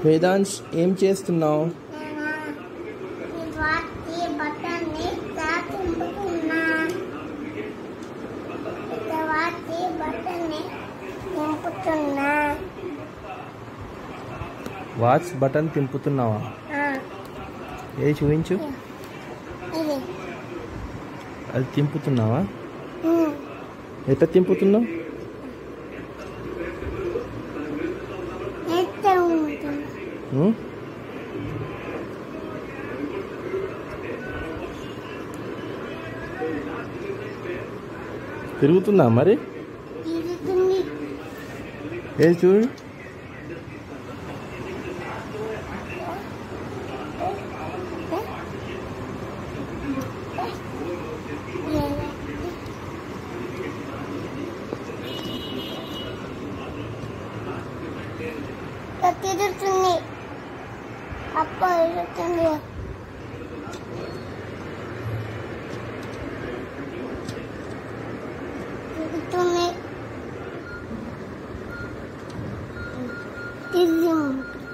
వేదాంశ్ ఏం చేస్తున్నావు నేనా ఈ వాటి బట్టల్ని తాకింపుతున్నా ఇక వాటి బట్టల్ని నింపుతున్నా వాచ్ బటన్ తింపుతున్నావా ఆ, ఏది చూపించు ఇది అది తింపుతున్నావా ఉమ్, ఎట్లా తింపుతున్నావు ఎంత ఉంటుంది ఉం? తిరుగుతుందా మరి తిరుగుతుంది ఏది చూడు తిరుగుతుంది అప్ప తిరుగుతుంది తిరుగుతుంది తిరిగి ఉంటుంది